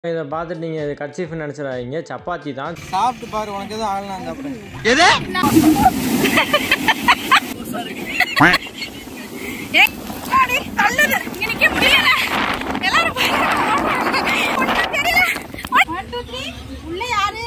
இதை பார்த்துட்டு நீங்கள் இது கட்சிஃப் நினச்சிடாதீங்க சப்பாத்தி தான் சாப்பிட்டு பாரு உனக்கு எதுவும் ஆகலாம் சாப்பிடுறேன் ஏய், அடி, தள்ளுது. எனக்கே முடியல. எல்லாரும் போய் ஒண்ணும் தெரியல. One, two, three. உள்ள யாரு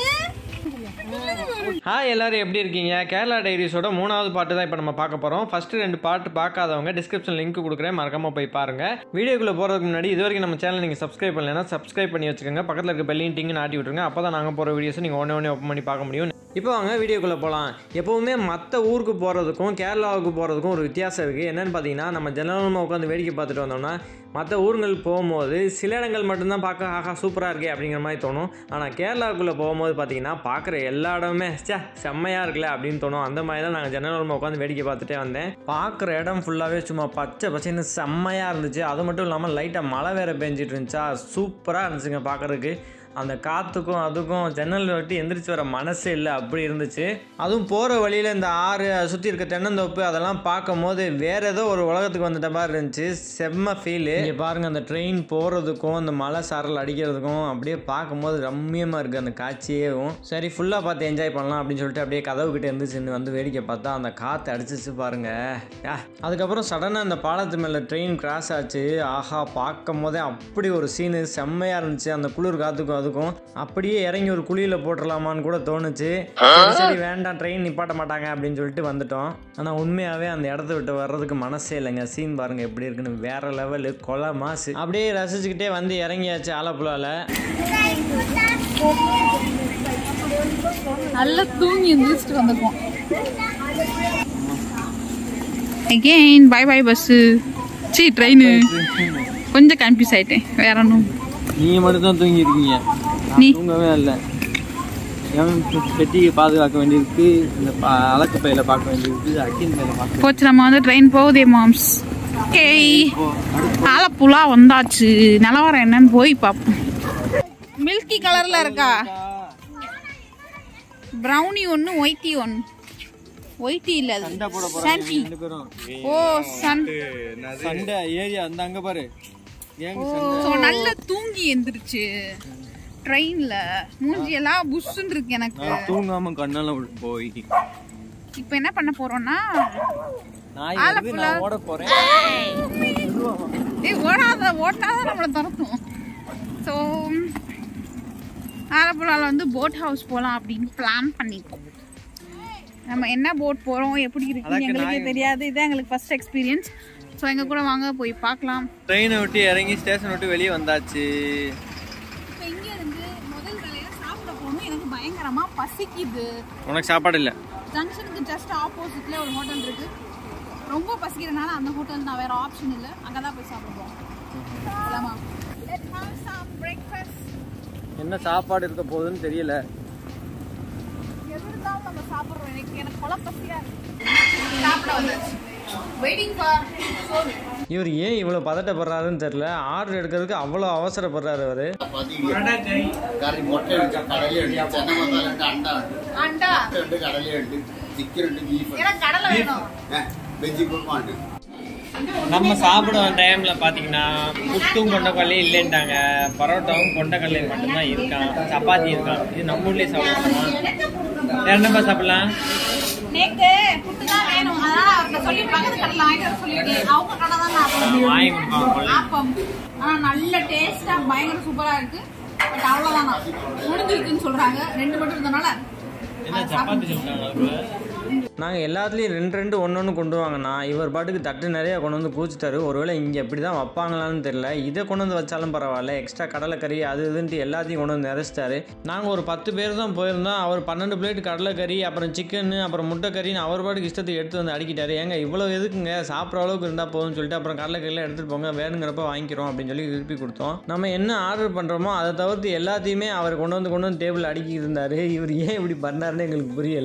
ஹாய் எல்லாரும் எப்படி இருக்கீங்க கேரளா டைரிஸோட மூணாவது பாட்டு தான் இப்போ நம்ம பார்க்க போகிறோம் ஃபர்ஸ்ட் ரெண்டு பாட்டு பார்க்காதவங்க டிஸ்கிரிப்ஷன் லிங்க் கொடுக்குறேன் மறக்காம போய் பாருங்க வீடியோக்குள்ளே போகிறதுக்கு முன்னாடி இது வரைக்கும் நம்ம சேனல் நீங்கள் சப்ஸ்கிரைப் பண்ணலைன்னா சப்ஸ்கிரைப் பண்ணி வச்சுக்கோங்க பக்கத்தில் இருக்க பெல்லையும் டிங்கு நாட்டி விட்டுருங்க அப்போ தான் நாங்கள் போகிற வீடியோஸை நீங்கள் ஒன்றே ஒன்றே ஓப்பன் பண்ணி பார்க்க முடியும் இப்போ வாங்க வீடியோக்குள்ளே போகலாம் எப்போவுமே மற்ற ஊருக்கு போகிறதுக்கும் கேரளாவுக்கு போகிறதுக்கும் ஒரு வித்தியாசம் இருக்குது என்னென்னு பார்த்தீங்கன்னா நம்ம ஜனரலமாக உட்காந்து வேடிக்கை பார்த்துட்டு வந்தோம்னா மற்ற ஊருங்கள் போகும்போது சில இடங்கள் மட்டும்தான் பார்க்க ஆஹா சூப்பராக இருக்கே அப்படிங்கிற மாதிரி தோணும் ஆனால் கேரளாவுக்குள்ளே போகும்போது பார்த்தீங்கன்னா பார்க்குற எல்லா இடமுமே சே செம்மையாக இருக்குல்ல அப்படின்னு தோணும் அந்த மாதிரி தான் நாங்கள் ஜன்னல் உட்காந்து வேடிக்கை பார்த்துட்டே வந்தேன் பார்க்குற இடம் ஃபுல்லாகவே சும்மா பச்சை பச்சைன்னு செம்மையாக இருந்துச்சு அது மட்டும் இல்லாமல் லைட்டாக மழை வேறு பெஞ்சிட்டு இருந்துச்சா சூப்பராக இருந்துச்சுங்க பார்க்குறதுக்கு அந்த காற்றுக்கும் அதுக்கும் ஜன்னல் வெட்டி எந்திரிச்சு வர மனசே இல்லை அப்படி இருந்துச்சு அதுவும் போகிற வழியில் இந்த ஆறு சுற்றி இருக்க தென்னந்தோப்பு அதெல்லாம் பார்க்கும் போது வேறு ஏதோ ஒரு உலகத்துக்கு வந்துட்ட மாதிரி இருந்துச்சு செம்ம ஃபீலு இங்கே பாருங்கள் அந்த ட்ரெயின் போகிறதுக்கும் அந்த மலை சாரல் அடிக்கிறதுக்கும் அப்படியே பார்க்கும்போது ரம்மியமாக இருக்குது அந்த காட்சியேவும் சரி ஃபுல்லாக பார்த்து என்ஜாய் பண்ணலாம் அப்படின்னு சொல்லிட்டு அப்படியே கதவுக்கிட்ட இருந்துச்சு வந்து வேடிக்கை பார்த்தா அந்த காற்று அடிச்சிச்சு பாருங்க யா. அதுக்கப்புறம் சடனாக அந்த பாலத்து மேலே ட்ரெயின் கிராஸ் ஆச்சு ஆஹா பார்க்கும் போதே அப்படி ஒரு சீனு செம்மையாக இருந்துச்சு அந்த குளிர் காத்துக்கும் அதுக்கும் அப்படியே இறங்கி ஒரு குழியில் போட்டுடலாமான்னு கூட தோணுச்சு சரி, சரி வேண்டாம் ட்ரெயின் நிப்பாட்ட மாட்டாங்க அப்படின்னு சொல்லிட்டு வந்துட்டோம் ஆனால் உண்மையாகவே அந்த இடத்த விட்டு வர்றதுக்கு மனசே இல்லைங்க சீன் பாருங்க எப்படி இருக்குன்னு வேற லெவலு கொலை மாசு அப்படியே ரசிச்சுக்கிட்டே வந்து இறங்கியாச்சு ஆலப்புழாவில் நல்லா தூங்கி எந்திரிச்சிட்டு வந்திருக்கோம் அகெயின் பை பை பஸ்ஸு சி ட்ரெயின் கொஞ்சம் கன்ஃபியூஸ் ஆயிட்டேன் வேற ஒன்றும் நீங்க மட்டும் தான் தூங்கி இருக்கீங்க நீ தூங்கவே இல்லை என் பெட்டியை பாதுகாக்க வேண்டியிருக்கு இந்த ப- அலக்கு பையில பார்க்க வேண்டியிருக்கு அக்கின் பையில பார்க்க போச்சு நம்ம வந்து ட்ரெயின் போகுதே மாம்ஸ் ஓகேய் ஆலப்புழா வந்தாச்சு நிலவரம் என்னன்னு போய் பார்ப்போம் மில்கி கலர்ல இருக்கா ப்ரௌனி ஒன்று ஒயிட்டி ஒன்று ஒயிட்டி இல்ல சண்டை போட அது போறாங்க சாண்டி ரெண்டு பேரும் ஓ சன் சண்டை ஏரியா அந்த அங்க பாரு ஏங்க சண்டை ஸோ நல்லா தூங்கி எந்திரிச்சு ட்ரெயின்ல மூஞ்சி எல்லாம் புஷ்ஷுன்னு இருக்கு எனக்கு நான் தூங்காம கண்ணால போய் இப்போ என்ன பண்ண போறோம்னா நாய் வருது நான் ஓட போறேன் ஏய் ஓடாத ஓட்டாதான் நம்மளை துரத்தும் ஸோ ஆலப்புழாவில் வந்து போட் ஹவுஸ் போகலாம் அப்படின்னு பிளான் பண்ணியிருக்கோம் நம்ம என்ன போட் போகிறோம் எப்படி இருக்குன்னு எங்களுக்கே தெரியாது இதான் எங்களுக்கு ஃபர்ஸ்ட் எக்ஸ்பீரியன்ஸ் ஸோ எங்கள் கூட வாங்க போய் பார்க்கலாம் ட்ரெயினை விட்டு இறங்கி ஸ்டேஷன் விட்டு வெளியே வந்தாச்சு இப்போ இங்கே இருந்து முதல் வேலையாக சாப்பிட போகணும் எனக்கு பயங்கரமாக பசிக்குது உனக்கு சாப்பாடு இல்லை ஜங்ஷனுக்கு ஜஸ்ட் ஆப்போசிட்ல ஒரு ஹோட்டல் இருக்கு ரொம்ப பசிக்கிறதுனால அந்த ஹோட்டல் தான் வேற ஆப்ஷன் இல்லை அங்கே தான் போய் சாப்பிடுவோம் போலாமா Let's have some breakfast. என்ன சாப்பாடு இருக்க போகுதுன்னு தெரியல எது இருந்தாலும் நம்ம சாப்பிடுறோம் எனக்கு எனக்கு கொலை பசியா இருக்கு சாப்பிட வந்தாச்சு வெயிட்டிங் ஃபார் இவர் ஏன் இவ்வளோ பதட்டப்படுறாருன்னு தெரில ஆர்டர் எடுக்கிறதுக்கு அவ்வளோ அவசரப்படுறாரு அவர் കറി മുട്ടയുണ്ട് കടലയുണ്ട് ചെന മസാല ഉണ്ട് അണ്ട ഉണ്ട് அண்டா മുട്ടയുണ്ട് കടലയുണ്ട് ചിക്കൻ ഉണ്ട് ബീഫ് எனக்கு கடலை வேணும் വെജ് കുറുമ ഉണ്ട് நம்ம சாப்பிட டைம்ல பாத்தீங்கன்னா புட்டும் கொண்டக்கடலையும் இல்லைன்ட்டாங்க பரோட்டாவும் கொண்டக்கடலையும் மட்டும்தான் இருக்கான் சப்பாத்தி இருக்கான் இது நம்ம ஊர்லயே சாப்பிடலாமா வேற என்னப்பா சாப்பிடலாம் நேக்கு புட்டு தான் வேணும் அதனால அவங்க சொல்லி பக்கத்து கடையில் வாங்கிட்டு வர சொல்லியிருக்கேன் அவங்க கடை தான் நான் வாங்கி கொடுப்பாங்க போல ஆப்பம் ஆனா நல்ல டேஸ்டா பயங்கர சூப்பரா இருக்கு பட் அவ்வளவுதான் முடிஞ்சிருக்குன்னு சொல்றாங்க ரெண்டு மட்டும் இருந்தனால என்ன சப்பாத்தி சொல்றாங்க நாங்கள் எல்லாத்துலேயும் ரெண்டு ரெண்டு ஒன்று ஒன்று கொண்டு வாங்கண்ணா இவர் பாட்டுக்கு தட்டு நிறைய கொண்டு வந்து கூச்சிட்டாரு ஒருவேளை இங்கே எப்படி தான் வைப்பாங்களான்னு தெரியல இதை கொண்டு வந்து வச்சாலும் பரவாயில்ல எக்ஸ்ட்ரா கடலைக்கறி அது இதுன்ட்டு எல்லாத்தையும் கொண்டு வந்து நிறைச்சிட்டாரு நாங்கள் ஒரு பத்து பேர் தான் போயிருந்தோம் அவர் பன்னெண்டு பிளேட் கடலைக்கறி அப்புறம் சிக்கன் அப்புறம் முட்டைக்கறின்னு அவர் பாட்டுக்கு இஷ்டத்துக்கு எடுத்து வந்து அடிக்கிட்டாரு ஏங்க இவ்வளோ எதுக்குங்க சாப்பிட்ற அளவுக்கு இருந்தால் போதும்னு சொல்லிட்டு அப்புறம் கடலைக்கறிலாம் எடுத்துகிட்டு போங்க வேணுங்கிறப்ப வாங்கிக்கிறோம் அப்படின்னு சொல்லி திருப்பி கொடுத்தோம் நம்ம என்ன ஆர்டர் பண்ணுறோமோ அதை தவிர்த்து எல்லாத்தையுமே அவர் கொண்டு வந்து கொண்டு வந்து டேபிள் அடுக்கிட்டு இருந்தார் இவர் ஏன் இப்படி பண்ணாருன்னு எங்களுக்கு புரியலை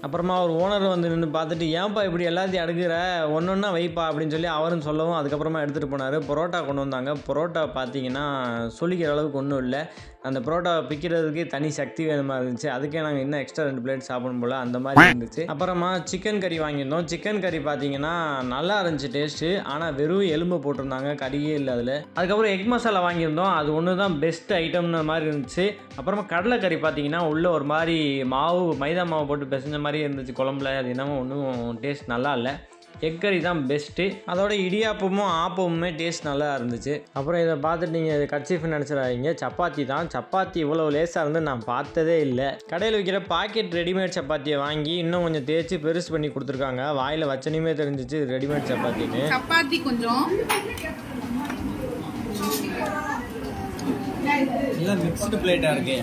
அப்புறமா ஒரு ஓனர் வந்து நின்று பார்த்துட்டு ஏன்ப்பா இப்படி எல்லாத்தையும் அடுக்கிற ஒன்று ஒன்றா வைப்பா அப்படின்னு சொல்லி அவரும் சொல்லவும் அதுக்கப்புறமா எடுத்துகிட்டு போனார் பரோட்டா கொண்டு வந்தாங்க பரோட்டா பார்த்தீங்கன்னா சொல்லிக்கிற அளவுக்கு ஒன்றும் இல்லை அந்த பரோட்டா பிக்கிறதுக்கு தனி சக்தி வேணுமா இருந்துச்சு அதுக்கே நாங்கள் இன்னும் எக்ஸ்ட்ரா ரெண்டு பிளேட் சாப்பிடணும் போல் அந்த மாதிரி இருந்துச்சு அப்புறமா சிக்கன் கறி வாங்கியிருந்தோம் சிக்கன் கறி பார்த்தீங்கன்னா நல்லா இருந்துச்சு டேஸ்ட்டு ஆனால் வெறும் எலும்பு போட்டிருந்தாங்க கறியே இல்லை அதில் அதுக்கப்புறம் எக் மசாலா வாங்கியிருந்தோம் அது ஒன்று தான் பெஸ்ட் ஐட்டம்னு மாதிரி இருந்துச்சு அப்புறமா கடலைக்கறி பார்த்தீங்கன்னா உள்ளே ஒரு மாதிரி மாவு மைதா மாவு போட்டு பிசைஞ்ச மாதிரி இருந்துச்சு குழம்புல அது என்னமோ ஒன்றும் டேஸ்ட் நல்லா இல்லை எக் கறி தான் பெஸ்ட்டு அதோட இடியாப்பமும் ஆப்பமுமே டேஸ்ட் நல்லா இருந்துச்சு அப்புறம் இதை பார்த்துட்டு நீங்கள் கட்சிஃப் நினச்சிடாதீங்க சப்பாத்தி தான் சப்பாத்தி இவ்வளோ லேசாக இருந்து நான் பார்த்ததே இல்லை கடையில் விற்கிற பாக்கெட் ரெடிமேட் சப்பாத்தியை வாங்கி இன்னும் கொஞ்சம் தேய்ச்சி பெருசு பண்ணி கொடுத்துருக்காங்க வாயில் வச்சனையுமே தெரிஞ்சிச்சு ரெடிமேட் சப்பாத்தின்னு சப்பாத்தி கொஞ்சம் எல்லாம் மிக்ஸ்டு பிளேட்டாக இருக்கு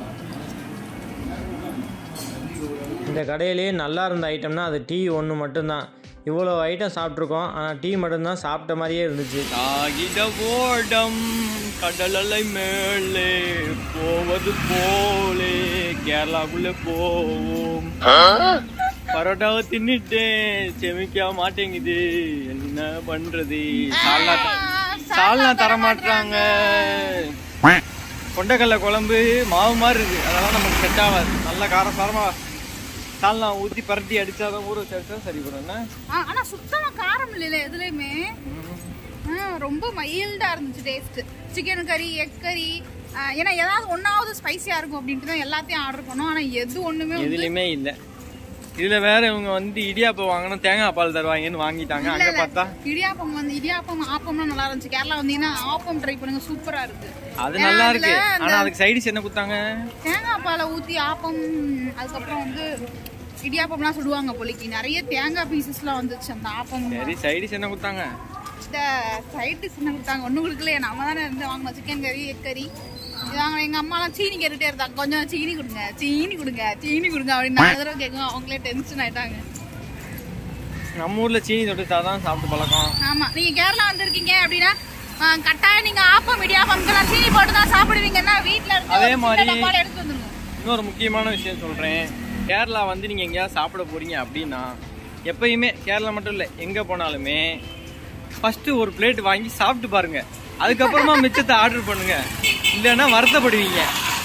இந்த கடையிலேயே நல்லா இருந்த ஐட்டம்னா அது டீ ஒன்று மட்டும்தான் இவ்வளோ ஐட்டம் சாப்பிட்ருக்கோம் ஆனால் டீ மட்டும்தான் சாப்பிட்ட மாதிரியே இருந்துச்சு காகித ஓடம் கடல் அலை மேலே போவது போலே கேரளாக்குள்ள போவோம் பரோட்டாவை தின்னுட்டேன் செமிக்க மாட்டேங்குது என்ன பண்றது சால்னா சால்னா தர மாட்டாங்க கொண்டக்கடலை குழம்பு மாவு மாதிரி இருக்கு அதெல்லாம் நமக்கு செட் ஆகாது நல்ல காரசாரமா சால்னா ஊற்றி பரட்டி அடிச்சாதான் ஊற வச்சா சரி வரும் என்ன ஆ, ஆனா சுத்தமா காரம் இல்லைல்ல எதுலயுமே ஆ, ரொம்ப மைல்டா இருந்துச்சு டேஸ்ட் சிக்கன் கறி எக் கறி ஆ, ஏன்னா ஏதாவது ஒன்னாவது ஸ்பைசியா இருக்கும் அப்படின்ட்டு தான் எல்லாத்தையும் ஆர்டர் பண்ணோம் ஆனா எது ஒண்ணுமே வந்து எதுலயுமே இல்ல இதுல வேற இவங்க வந்து இடியாப்பம் வாங்கணும் தேங்காய் பால் தருவாங்கன்னு வாங்கிட்டாங்க இல்ல, அங்க இல்ல. பார்த்தா இடியாப்பம் வந்து இடியாப்பம் ஆப்பம்லாம் நல்லா இருந்துச்சு கேரளா வந்தீங்கன்னா ஆப்பம் ட்ரை பண்ணுங்க சூப்பரா இருக்கு அது ஏன்னா நல்லா அதுல இருக்கு அந்த ஆனா அதுக்கு சைடிஸ் என்ன கொடுத்தாங்க தேங்காய் பாலை ஊத்தி ஆப்பம் அதுக்கப்புறம் வந்து இடியாப்பம்லாம் சுடுவாங்க பொலிக்கு நிறைய தேங்காய் பீசஸ்லாம் வந்துச்சு அந்த ஆப்பம் சரி சைடிஸ் என்ன கொடுத்தாங்க இந்த சைட் டிஷ் என்ன கொடுத்தாங்க ஒன்றும் கொடுக்கலையே நம்ம தானே இருந்து வாங்கினோம் சிக்கன் கறி எக் கறி இதாங்க எங்க அம்மாலாம் சீனி கேட்டுட்டே இருந்தாங்க கொஞ்சம் சீனி கொடுங்க சீனி கொடுங்க சீனி கொடுங்க அப்படின்னு நாலு தடவை கேட்கும் அவங்களே டென்ஷன் ஆயிட்டாங்க நம்ம ஊர்ல சீனி தொட்டு தான் சாப்பிட்டு பழக்கம் ஆமா நீங்க கேரளா வந்திருக்கீங்க அப்படின்னா ஆ, கட்டாயம் நீங்க ஆப்பம் இடியாப்பம்க்கெல்லாம் சீனி போட்டு தான் சாப்பிடுவீங்கன்னா வீட்ல இருந்து அதே ஒரு சின்ன மாதிரி- டப்பால எடுத்து வந்துருங்க இன்னொரு முக்கியமான விஷயம் சொல்றேன் கேரளா வந்து நீங்க எங்கேயாவது சாப்பிட போறீங்க அப்படின்னா எப்பயுமே கேரளா மட்டும் இல்ல எங்க போனாலுமே ஃபர்ஸ்ட் ஒரு பிளேட் வாங்கி சாப்பிட்டு பாருங்க அதுக்கப்புறமா மிச்சத்தை ஆர்டர் பண்ணுங்க இல்லைன்னா வருத்தப்படுவீங்க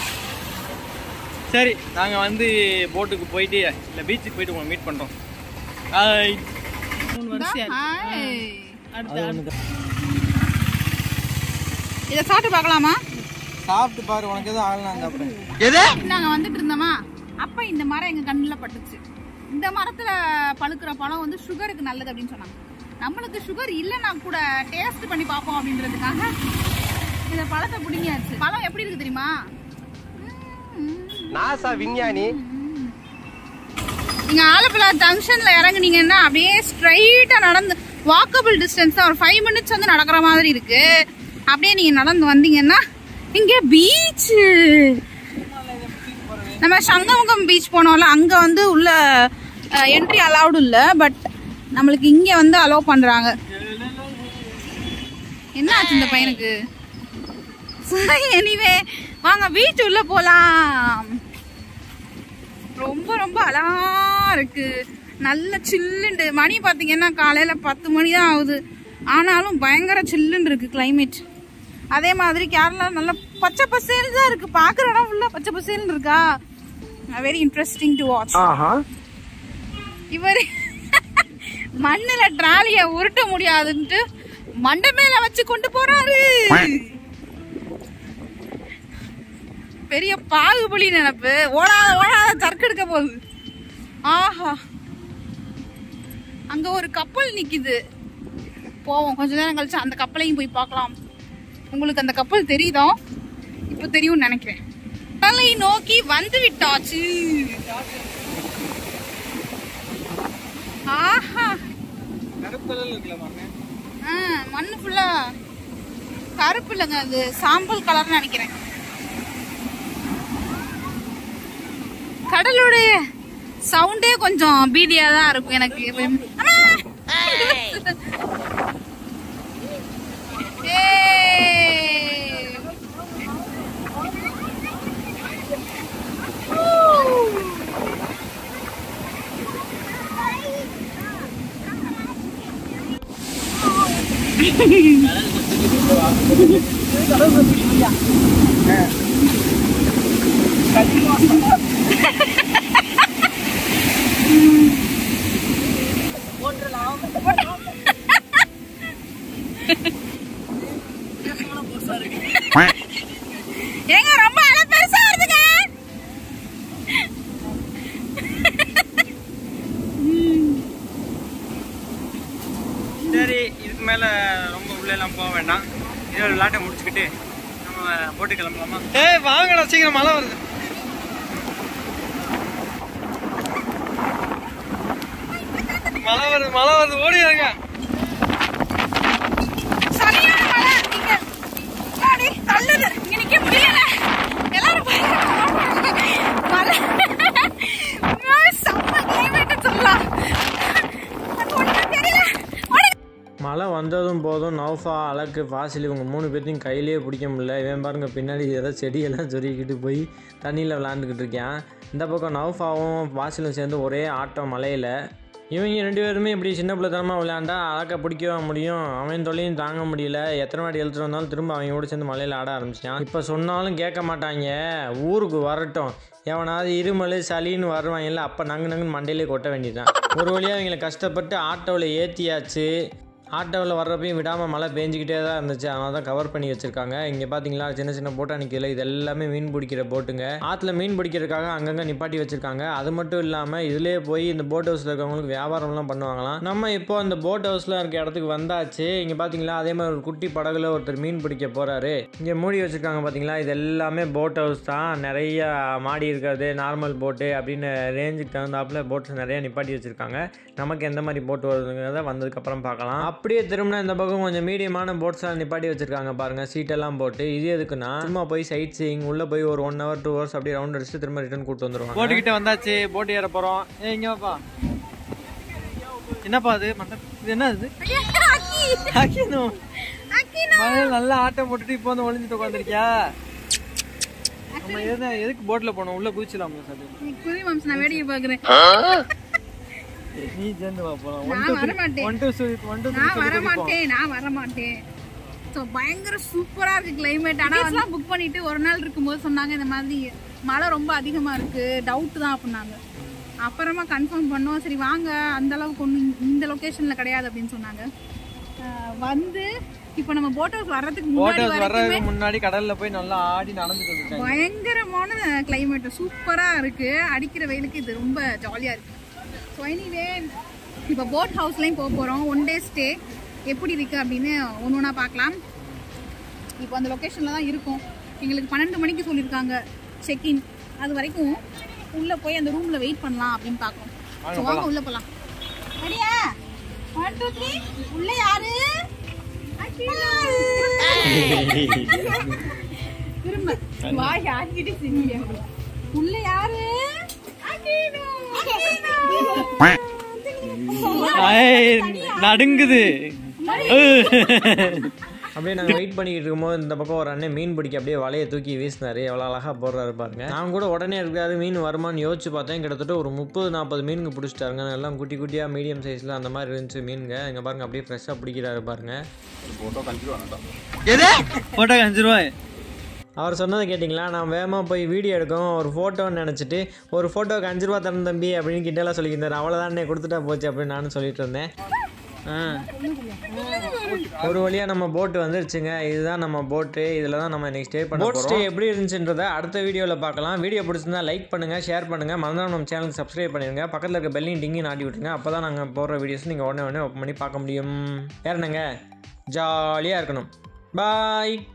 சரி நாங்க வந்து போட்டுக்கு போயிட்டு இல்ல பீச்சுக்கு போயிட்டு உங்களை மீட் பண்றோம் Bye. ஹாய். இதை சாப்பிட்டு பார்க்கலாமா சாப்பிட்டு பாரு உனக்கு எதுவும் ஆகலாம் சாப்பிடுறேன் நாங்க வந்துட்டு இருந்தோமா அப்ப இந்த மரம் எங்க கண்ணுல பட்டுச்சு இந்த மரத்துல பழுக்கிற பழம் வந்து சுகருக்கு நல்லது அப்படின்னு சொன்னாங்க நம்மளுக்கு சுகர் இல்லைன்னா கூட டேஸ்ட் பண்ணி பார்ப்போம் அப்படின்றதுக்காக இந்த பழத்தை பிடிங்கியாச்சு பழம் எப்படி இருக்கு தெரியுமா நாசா விஞ்ஞானி நீங்க ஆலப்புழா ஜங்ஷன்ல இறங்குனீங்கன்னா அப்படியே ஸ்ட்ரைட்டா நடந்து வாக்கபிள் டிஸ்டன்ஸ் தான் ஒரு ஃபைவ் மினிட்ஸ் வந்து நடக்கிற மாதிரி இருக்கு அப்படியே நீங்க நடந்து வந்தீங்கன்னா இங்க பீச் நம்ம சங்கமுகம் பீச் போனோம்ல அங்க வந்து உள்ள என்ட்ரி அலௌடு இல்ல பட் நம்மளுக்கு இங்க வந்து அலோவ் பண்றாங்க என்ன ஆச்சு இந்த பையனுக்கு எனிவே வாங்க பீச் உள்ள போலாம் ரொம்ப ரொம்ப அழகா இருக்கு நல்ல சில்லுண்டு மணி பாத்தீங்கன்னா காலையில பத்து மணி தான் ஆகுது ஆனாலும் பயங்கர சில்லுன்னு இருக்கு கிளைமேட் அதே மாதிரி கேரளா நல்ல பச்சை பசேல் தான் இருக்கு பாக்குற இடம் ஃபுல்லா பச்சை பசேல்னு இருக்கா வெரி இன்ட்ரெஸ்டிங் டு வாட்ச் இவர் மண்ணுல ட்ராலிய உருட்ட முடியாதுன்ட்டு மண்டை மேல வச்சு கொண்டு போறாரு பெரிய பாகுபலி நினைப்பு ஓடாத ஓடாத சரக்கு எடுக்க போகுது ஆஹா அங்க ஒரு கப்பல் நிக்குது போவோம் கொஞ்ச நேரம் கழிச்சு அந்த கப்பலையும் போய் பார்க்கலாம் உங்களுக்கு அந்த கப்பல் தெரியுதா இப்போ தெரியும்னு நினைக்கிறேன் கடலை நோக்கி வந்து விட்டாச்சு ஆஹா கருப்பு கலர்ல இருக்குல்ல பாருங்க ஆ, மண்ணு ஃபுல்லா கருப்பு இல்லைங்க அது சாம்பல் கலர்னு நினைக்கிறேன் கடலுடைய சவுண்டே கொஞ்சம் பீதியா தான் இருக்கும் எனக்கு எப்பயுமே. அம்மா! ஏய்! ஏங்க ரொம்ப அலை பெருசா வருதுங்க சரி இதுக்கு மேல ரொம்ப உள்ள எல்லாம் போக வேண்டாம் இதோட விளையாட்டை முடிச்சுக்கிட்டு நம்ம போட்டு கிளம்பலாமா ஏய் வாங்கடா சீக்கிரம் மழை வருது மழை வருது மழை வருது ஓடிடுங்க சரியான மழை இங்க அடி தள்ளுது இங்க நிக்க முடியல எல்லாரும் பயங்கர மழை உண்மையாவே செம்ம கிளைமேட் சொல்லலாம் அது ஒண்ணும் தெரியல ஓடுங்க. மழை வந்ததும் போதும் நௌஃபா அலக்கு ஃபாசில் இவங்க மூணு பேர்த்தையும் கையிலேயே பிடிக்க முடியல இவன் பாருங்க பின்னாடி ஏதோ செடியெல்லாம் சொருகிக்கிட்டு போய் தண்ணியில் விளாண்டுக்கிட்டு இருக்கான் இந்த பக்கம் நௌஃபாவும் ஃபாசிலும் சேர்ந்து ஒரே ஆட்டம் மலையில் இவங்க ரெண்டு பேருமே இப்படி சின்ன பிள்ளைத்தனமாக விளையாண்டா அலக்க பிடிக்கவா முடியும் அவன் தொல்லையும் தாங்க முடியல எத்தனை வாட்டி எழுத்துட்டு வந்தாலும் திரும்ப அவங்க கூட சேர்ந்து மலையில் ஆட ஆரம்பிச்சிட்டான் இப்போ சொன்னாலும் கேட்க மாட்டாங்க ஊருக்கு வரட்டும் எவனாவது இருமல் சளின்னு வருவாங்கல்ல அப்போ நங்கு நங்குன்னு மண்டையிலே கொட்ட வேண்டியதுதான் ஒரு வழியாக அவங்களை கஷ்டப்பட்டு ஆட்டோவில் ஏற்றியாச்சு ஆட்டோவில் வர்றப்பையும் விடாமல் மழை பேஞ்சிக்கிட்டே தான் இருந்துச்சு அதனால தான் கவர் பண்ணி வச்சுருக்காங்க இங்கே பார்த்தீங்களா சின்ன சின்ன போட்டானிக்கல இது எல்லாமே மீன் பிடிக்கிற போட்டுங்க ஆற்றுல மீன் பிடிக்கிறதுக்காக அங்கங்கே நிப்பாட்டி வச்சுருக்காங்க அது மட்டும் இல்லாமல் இதுலேயே போய் இந்த போட் ஹவுஸில் இருக்கவங்களுக்கு வியாபாரம்லாம் பண்ணுவாங்களாம் நம்ம இப்போ அந்த போட் ஹவுஸில் இருக்க இடத்துக்கு வந்தாச்சு இங்கே பார்த்தீங்களா அதே மாதிரி ஒரு குட்டி படகுல ஒருத்தர் மீன் பிடிக்க போகிறாரு இங்கே மூடி வச்சுருக்காங்க பார்த்தீங்களா இது எல்லாமே போட் ஹவுஸ் தான் நிறைய மாடி இருக்கிறது நார்மல் போட்டு அப்படின்னு ரேஞ்சுக்கு தகுந்தாப்புல போட்ஸ் நிறைய நிப்பாட்டி வச்சுருக்காங்க நமக்கு எந்த மாதிரி போட் வருதுங்கிறத வந்ததுக்கப்புறம் பார்க்கலாம் அப்படியே திரும்பினா இந்த பக்கம் கொஞ்சம் மீடியமான போட்ஸ்லாம் நிப்பாட்டி வச்சுருக்காங்க பாருங்கள் சீட்டெல்லாம் போட்டு இது எதுக்குன்னா சும்மா போய் சைட் சீயிங் உள்ளே போய் ஒரு ஒன் ஹவர் டூ ஹவர்ஸ் அப்படியே ரவுண்ட் அடிச்சுட்டு திரும்ப ரிட்டர்ன் கூட்டு வந்துருவாங்க போட்டுக்கிட்ட வந்தாச்சு போட்டு ஏற போறோம் ஏ இங்க வாப்பா என்னப்பா அது மண்டை இது என்ன இது ஐயா, அக்கி அக்கினும் அக்கி மழையில நல்லா ஆட்டம் போட்டுட்டு இப்போ வந்து ஒளிஞ்சிட்டு உட்காந்துருக்கியா நம்ம எது எதுக்கு போட்ல போனோம் உள்ள குதிச்சலாம்ல சார் குதி மாம்ஸ் நான் வேடிக்கை பாக்குறேன் நீ சேர்ந்து வா போலாம் ஒன் நான் டூ வர மாட்டேன் ஒன் டூ ஒன் டூ நான் வர மாட்டேன் நான் வர மாட்டேன் ஸோ பயங்கர சூப்பரா இருக்கு கிளைமேட் ஆனா அதெல்லாம் புக் பண்ணிட்டு ஒரு நாள் இருக்கும்போது சொன்னாங்க இந்த மாதிரி மழை ரொம்ப அதிகமா இருக்கு டவுட் தான் அப்படின்னாங்க அப்புறமா கன்ஃபார்ம் பண்ணோம் சரி வாங்க அந்த அளவுக்கு ஒன்றும் இந்த லொகேஷன்ல கிடையாது அப்படின்னு சொன்னாங்க அஹ் வந்து இப்போ நம்ம போட் ஹவுஸ் வர்றதுக்கு முன்னாடி போட்டோஸ் வரைக்குமே வர்றதுக்கு முன்னாடி கடல்ல போய் நல்லா ஆடி நடந்துட்டு வந்துட்டாங்க பயங்கரமான கிளைமேட் சூப்பரா இருக்கு அடிக்கிற வெயிலுக்கு இது ரொம்ப ஜாலியா இருக்கு ஸோ எனிவே இப்போ போட் ஹவுஸ்லையும் போக போகிறோம் ஒன் டே ஸ்டே எப்படி இருக்கு அப்படின்னு ஒன்று ஒன்றா பார்க்கலாம் இப்போ அந்த லொக்கேஷனில் தான் இருக்கும் எங்களுக்கு பன்னெண்டு மணிக்கு சொல்லியிருக்காங்க செக்இன் அது வரைக்கும் உள்ளே போய் அந்த ரூமில் வெயிட் பண்ணலாம் அப்படின்னு பார்க்கணும் ஸோ வாங்க உள்ளே போகலாம் ரெடியா ஒன் டூ த்ரீ உள்ளே யாரு திரும்ப வாய் ஆக்கிட்டு சிரிங்க உள்ள யாரு அகினு. ஐய், நடுங்குது அப்படியே நாங்கள் வெயிட் பண்ணிக்கிட்டு இருக்கும்போது இந்த பக்கம் ஒரு அண்ணன் மீன் பிடிக்க அப்படியே வலையை தூக்கி வீசினாரு எவ்வளோ அழகாக போடுறாரு பாருங்க நான் கூட உடனே இருக்காரு மீன் வருமான்னு யோசிச்சு பார்த்தேன் கிட்டத்தட்ட ஒரு முப்பது நாற்பது மீனுங்க பிடிச்சிட்டாருங்க எல்லாம் குட்டி குட்டியாக மீடியம் சைஸில் அந்த மாதிரி இருந்துச்சு மீனுங்க இங்கே பாருங்க அப்படியே ஃப்ரெஷ்ஷாக பிடிக்கிறாரு பாருங்க எது போட்டோ அஞ்சு ரூபாய் அவர் சொன்னதை கேட்டிங்களா நான் வேகமாக போய் வீடியோ எடுக்கும் ஒரு ஃபோட்டோன்னு நினச்சிட்டு ஒரு ஃபோட்டோக்கு அஞ்சு ரூபா தரணும் தம்பி அப்படின்னு கிட்டலாம் சொல்லியிருந்தார் அவ்வளோதான் கொடுத்துட்டா போச்சு அப்படின்னு நானும் சொல்லிட்டு இருந்தேன் ஆ ஒரு வழியாக நம்ம போட்டு வந்துருச்சுங்க இதுதான் நம்ம போட்டு இதில் தான் நம்ம இன்னைக்கு ஸ்டே பண்ண போட் ஸ்டே எப்படி இருந்துச்சுன்றதை அடுத்த வீடியோவில் பார்க்கலாம் வீடியோ பிடிச்சிருந்தா லைக் பண்ணுங்கள் ஷேர் பண்ணுங்கள் மறந்தாம நம்ம சேனலுக்கு சப்ஸ்கிரைப் பண்ணிடுங்க பக்கத்தில் இருக்க பெல்லையும் டிங்கையும் நாட்டி விட்டுருங்க அப்போ தான் நாங்கள் போடுற வீடியோஸ் நீங்கள் உடனே உடனே ஓப்பன் பண்ணி பார்க்க முடியும் வேறு என்னங்க ஜாலியாக இருக்கணும் பாய்